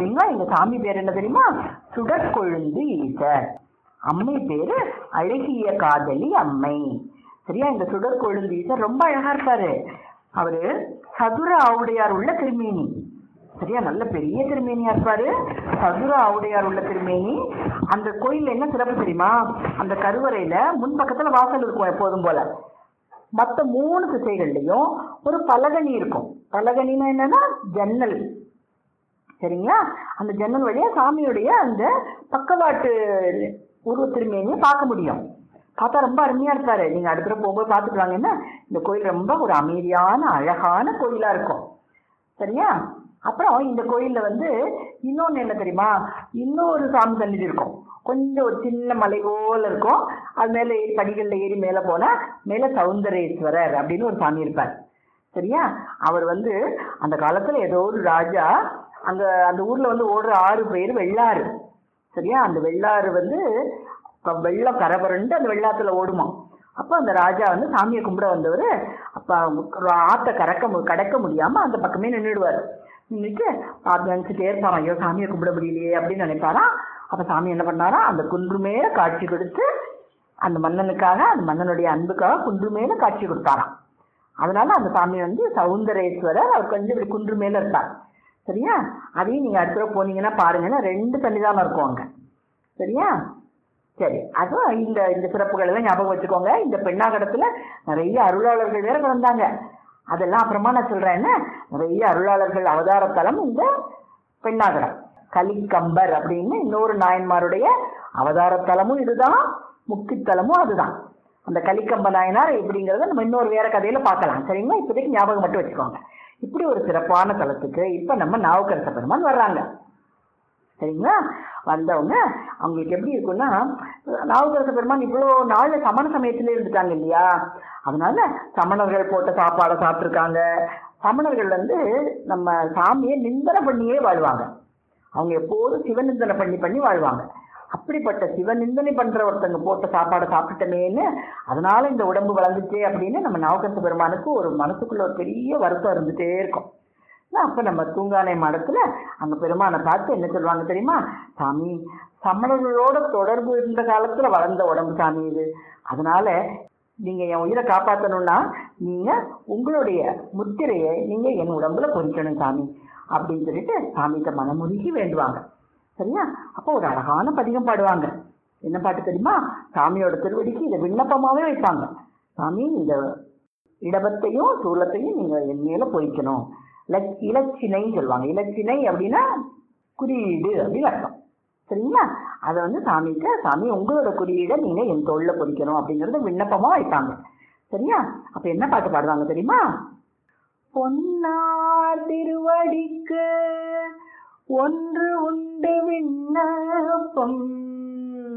தெரியுங்களா எங்க சாமி பேர் என்ன தெரியுமா சுடற்கொழுந்து ஈசர் அம்மை பேரு அழகிய காதலி அம்மை சரியா இந்த சுடற்கொழுந்து ஈசர் ரொம்ப அழகா இருப்பாரு அவரு சதுர ஆவுடையார் உள்ள திருமேனி சரியா நல்ல பெரிய திருமேனியா இருப்பாரு சதுர ஆவுடையார் உள்ள திருமேனி அந்த கோயில்ல என்ன சிறப்பு தெரியுமா அந்த கருவறையில முன்பக்கத்துல வாசல் இருக்கும் எப்போதும் போல மற்ற மூணு திசைகள்லயும் ஒரு பலகனி இருக்கும் பலகனின்னா என்னன்னா ஜன்னல் சரிங்களா அந்த ஜன்னல் வழியா சாமியுடைய அந்த பக்கவாட்டு உருவ திருமேனியை பார்க்க முடியும் பார்த்தா ரொம்ப அருமையா இருப்பாரு நீங்க அடுத்த தடவை போகும்போது பார்த்துட்டு வாங்கன்னா இந்த கோயில் ரொம்ப ஒரு அமைதியான அழகான கோயிலா இருக்கும் சரியா அப்புறம் இந்த கோயில்ல வந்து இன்னொன்னு என்ன தெரியுமா இன்னொரு சாமி சந்நிதி இருக்கும் கொஞ்சம் ஒரு சின்ன மலை போல இருக்கும் அது மேல ஏறி படிகள்ல ஏறி மேல போனா மேல சௌந்தரேஸ்வரர் அப்படின்னு ஒரு சாமி இருப்பார் சரியா அவர் வந்து அந்த காலத்துல ஏதோ ஒரு ராஜா அங்க அந்த ஊர்ல வந்து ஓடுற ஆறு பேர் வெள்ளாறு சரியா அந்த வெள்ளாறு வந்து இப்ப வெள்ளம் கரபரண்டு அந்த வெள்ளாத்துல ஓடுமா அப்போ அந்த ராஜா வந்து சாமியை கும்பிட வந்தவர் அப்ப ஒரு ஆத்த கறக்க மு- கடக்க முடியாம அந்த பக்கமே நின்றுடுவார் நின்றுட்டு பார்த்து நினைச்சிட்டே இருப்பாராம் ஐயோ சாமியை கும்பிட முடியலையே அப்படின்னு நினைப்பாராம் அப்ப சாமி என்ன பண்ணாரா அந்த குன்று மேல காட்சி கொடுத்து அந்த மன்னனுக்காக அந்த மன்னனுடைய அன்புக்காக குன்று மேல காட்சி கொடுத்தாராம் அதனால அந்த சாமி வந்து சௌந்தரேஸ்வரர் அவர் கொஞ்சம் இப்படி குன்று மேல இருப்பார் சரியா அதையும் நீங்க அடுத்த தடவை போனீங்கன்னா பாருங்கன்னா ரெண்டு சன்னிதானம் இருக்கும் அங்க சரியா சரி அதுவும் இந்த இந்த சிறப்புகள் எல்லாம் ஞாபகம் வச்சுக்கோங்க இந்த பெண்ணாகடத்துல நிறைய அருளாளர்கள் வேற வந்தாங்க அதெல்லாம் அப்புறமா நான் சொல்றேன் என்ன நிறைய அருளாளர்கள் அவதாரத்தலம் இந்த பெண்ணாகடம் கலிக்கம்பர் அப்படின்னு இன்னொரு நாயன்மாருடைய அவதாரத்தலமும் இதுதான் முக்தித்தலமும் அதுதான் அந்த கலிக்கம்ப நாயனார் எப்படிங்கிறத நம்ம இன்னொரு வேற கதையில பார்க்கலாம் சரிங்களா இப்போதைக்கு ஞாபகம் மட்டும் வச்சுக்கோங்க இப்படி ஒரு சிறப்பான தலத்துக்கு இப்ப நம்ம நாவுக்கரச பெருமான் வர்றாங்க சரிங்களா வந்தவங்க அவங்களுக்கு எப்படி இருக்கும்னா நாவுக்கரச பெருமான் இவ்வளோ நாள் சமண சமயத்திலே இருந்துட்டாங்க இல்லையா அதனால சமணர்கள் போட்ட சாப்பாடை சாப்பிட்ருக்காங்க சமணர்கள் வந்து நம்ம சாமியை நிந்தனை பண்ணியே வாழ்வாங்க அவங்க எப்போதும் சிவநிந்தனை பண்ணி பண்ணி வாழ்வாங்க அப்படிப்பட்ட சிவநிந்தனை பண்ற ஒருத்தங்க போட்ட சாப்பாடை சாப்பிட்டமேன்னு அதனால இந்த உடம்பு வளர்ந்துச்சே அப்படின்னு நம்ம நாவுக்கரச பெருமானுக்கு ஒரு மனசுக்குள்ள ஒரு பெரிய வருத்தம் இருந்துட்டே இருக்கும் அப்ப நம்ம தூங்கானை மடத்துல அங்க பெருமானை பார்த்து என்ன சொல்லுவாங்க தெரியுமா சாமி சமணர்களோட தொடர்பு இருந்த காலத்துல வளர்ந்த உடம்பு சாமி இது அதனால நீங்க என் உயிரை காப்பாத்தணும்னா நீங்க உங்களுடைய முத்திரையை நீங்க என் உடம்புல பொறிக்கணும் சாமி அப்படின்னு சொல்லிட்டு சாமிகிட்ட மனமுருகி வேண்டுவாங்க சரியா அப்போ ஒரு அழகான பதிகம் பாடுவாங்க என்ன பாட்டு தெரியுமா சாமியோட திருவடிக்கு இதை விண்ணப்பமாவே வைப்பாங்க சாமி இந்த இடபத்தையும் சூலத்தையும் நீங்க என் மேல பொறிக்கணும் இலச்- இலச்சினைன்னு சொல்லுவாங்க இலச்சினை அப்படின்னா குறியீடு அப்படின்னு அர்த்தம் சரிங்களா அதை வந்து சாமிகிட்ட சாமி உங்களோட குறியீடை நீங்க என் தோல்ல பொறிக்கணும் அப்படிங்கறத விண்ணப்பமா வைப்பாங்க சரியா அப்ப என்ன பாட்டு பாடுவாங்க தெரியுமா பொன்னார் திருவடிக்கு ஒன்று உண்டு விண்ணப்பம்